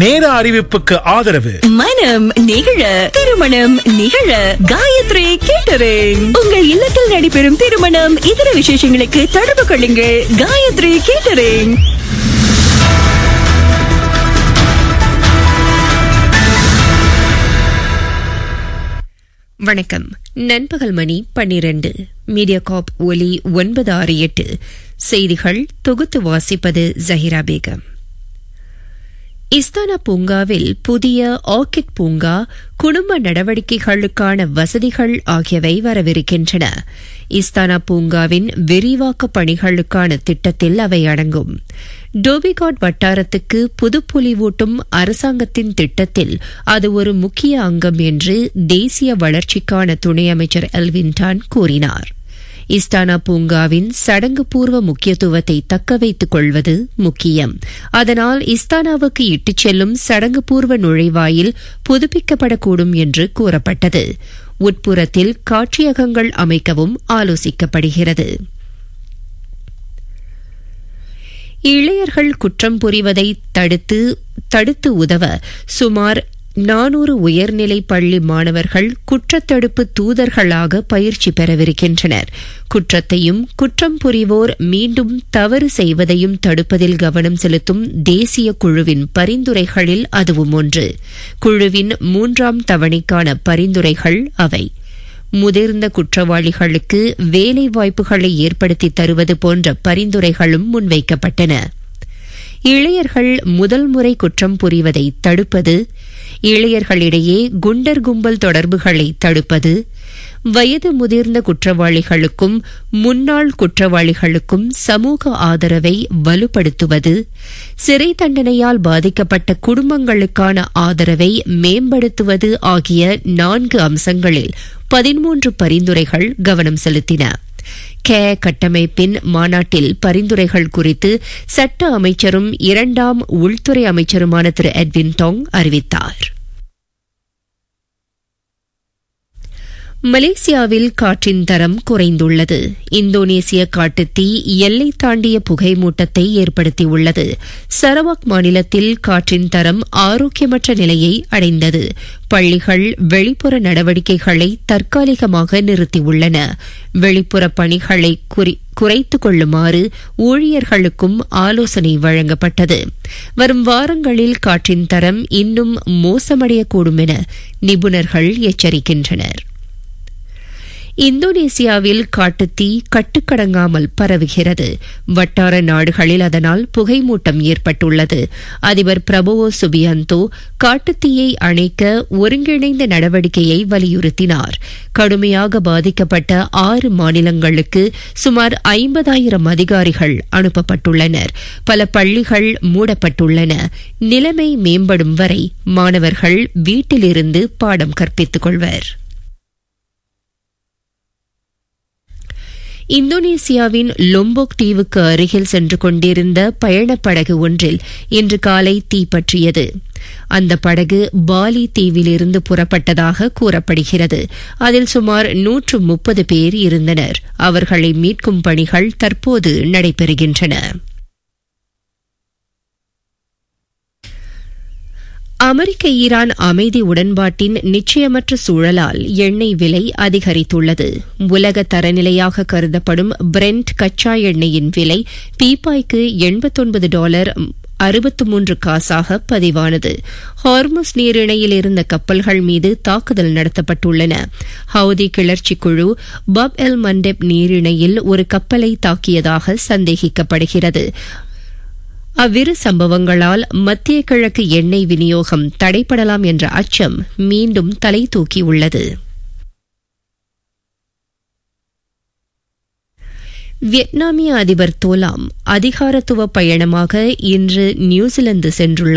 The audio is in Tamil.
நேர அறிவிப்புக்கு ஆதரவு மனம் நிகழ திருமணம் நிகழ காயத்ரி கேட்டரிங் உங்கள் இல்லத்தில் நடைபெறும் திருமணம் இதர விசேஷங்களுக்கு தொடர்பு கொள்ளுங்கள் காயத்ரி கேட்டரிங் வணக்கம் நண்பகல் மணி பன்னிரண்டு மீடியா காப் ஒலி ஒன்பது ஆறு எட்டு செய்திகள் தொகுத்து வாசிப்பது ஜஹிரா பேகம் இஸ்தானா பூங்காவில் புதிய ஆர்கிட் பூங்கா குடும்ப நடவடிக்கைகளுக்கான வசதிகள் ஆகியவை வரவிருக்கின்றன இஸ்தானா பூங்காவின் விரிவாக்க பணிகளுக்கான திட்டத்தில் அவை அடங்கும் டோபிகாட் வட்டாரத்துக்கு புதுப்பொலிவூட்டும் அரசாங்கத்தின் திட்டத்தில் அது ஒரு முக்கிய அங்கம் என்று தேசிய வளர்ச்சிக்கான துணை அமைச்சர் எல்வின்டான் கூறினார் இஸ்டானா பூங்காவின் சடங்கு பூர்வ முக்கியத்துவத்தை தக்க வைத்துக் கொள்வது முக்கியம் அதனால் இஸ்தானாவுக்கு இட்டுச் செல்லும் சடங்கு பூர்வ நுழைவாயில் புதுப்பிக்கப்படக்கூடும் என்று கூறப்பட்டது உட்புறத்தில் காட்சியகங்கள் அமைக்கவும் ஆலோசிக்கப்படுகிறது இளையர்கள் குற்றம் புரிவதை தடுத்து தடுத்து உதவ சுமார் நானூறு உயர்நிலை பள்ளி மாணவர்கள் குற்றத்தடுப்பு தூதர்களாக பயிற்சி பெறவிருக்கின்றனர் குற்றத்தையும் குற்றம் புரிவோர் மீண்டும் தவறு செய்வதையும் தடுப்பதில் கவனம் செலுத்தும் தேசிய குழுவின் பரிந்துரைகளில் அதுவும் ஒன்று குழுவின் மூன்றாம் தவணைக்கான பரிந்துரைகள் அவை முதிர்ந்த குற்றவாளிகளுக்கு வேலை வாய்ப்புகளை ஏற்படுத்தி தருவது போன்ற பரிந்துரைகளும் முன்வைக்கப்பட்டன இளையர்கள் முதல் முறை குற்றம் புரிவதை தடுப்பது இளையர்களிடையே குண்டர் கும்பல் தொடர்புகளை தடுப்பது வயது முதிர்ந்த குற்றவாளிகளுக்கும் முன்னாள் குற்றவாளிகளுக்கும் சமூக ஆதரவை வலுப்படுத்துவது சிறை தண்டனையால் பாதிக்கப்பட்ட குடும்பங்களுக்கான ஆதரவை மேம்படுத்துவது ஆகிய நான்கு அம்சங்களில் பதிமூன்று பரிந்துரைகள் கவனம் செலுத்தின கே கட்டமைப்பின் மாநாட்டில் பரிந்துரைகள் குறித்து சட்ட அமைச்சரும் இரண்டாம் உள்துறை அமைச்சருமான திரு எட்வின் டாங் அறிவித்தார் மலேசியாவில் காற்றின் தரம் குறைந்துள்ளது இந்தோனேசிய காட்டுத்தீ எல்லை தாண்டிய புகைமூட்டத்தை ஏற்படுத்தியுள்ளது சரவாக் மாநிலத்தில் காற்றின் தரம் ஆரோக்கியமற்ற நிலையை அடைந்தது பள்ளிகள் வெளிப்புற நடவடிக்கைகளை தற்காலிகமாக நிறுத்தியுள்ளன வெளிப்புற பணிகளை குறைத்துக் கொள்ளுமாறு ஊழியர்களுக்கும் ஆலோசனை வழங்கப்பட்டது வரும் வாரங்களில் காற்றின் தரம் இன்னும் மோசமடையக்கூடும் என நிபுணர்கள் எச்சரிக்கின்றனர் இந்தோனேசியாவில் காட்டுத்தீ கட்டுக்கடங்காமல் பரவுகிறது வட்டார நாடுகளில் அதனால் புகைமூட்டம் ஏற்பட்டுள்ளது அதிபர் பிரபோவோ சுபியந்தோ காட்டுத்தீயை அணைக்க ஒருங்கிணைந்த நடவடிக்கையை வலியுறுத்தினார் கடுமையாக பாதிக்கப்பட்ட ஆறு மாநிலங்களுக்கு சுமார் ஐம்பதாயிரம் அதிகாரிகள் அனுப்பப்பட்டுள்ளனர் பல பள்ளிகள் மூடப்பட்டுள்ளன நிலைமை மேம்படும் வரை மாணவர்கள் வீட்டிலிருந்து பாடம் கற்பித்துக் கொள்வர் இந்தோனேசியாவின் லொம்போக் தீவுக்கு அருகில் சென்று கொண்டிருந்த பயணப்படகு ஒன்றில் இன்று காலை தீப்பற்றியது அந்த படகு பாலி தீவிலிருந்து புறப்பட்டதாக கூறப்படுகிறது அதில் சுமார் நூற்று முப்பது பேர் இருந்தனர் அவர்களை மீட்கும் பணிகள் தற்போது நடைபெறுகின்றன அமெரிக்க ஈரான் அமைதி உடன்பாட்டின் நிச்சயமற்ற சூழலால் எண்ணெய் விலை அதிகரித்துள்ளது உலக தரநிலையாக கருதப்படும் பிரெண்ட் கச்சா எண்ணெயின் விலை பீப்பாய்க்கு எண்பத்தொன்பது டாலர் அறுபத்து மூன்று காசாக பதிவானது ஹார்முஸ் நீரிணையில் இருந்த கப்பல்கள் மீது தாக்குதல் நடத்தப்பட்டுள்ளன ஹவுதி கிளர்ச்சி குழு பப் எல் மண்டெப் நீரிணையில் ஒரு கப்பலை தாக்கியதாக சந்தேகிக்கப்படுகிறது அவ்விரு சம்பவங்களால் மத்திய கிழக்கு எண்ணெய் விநியோகம் தடைப்படலாம் என்ற அச்சம் மீண்டும் தலை தூக்கியுள்ளது வியட்நாமிய அதிபர் தோலாம் அதிகாரத்துவ பயணமாக இன்று நியூசிலாந்து சென்றுள்ளார்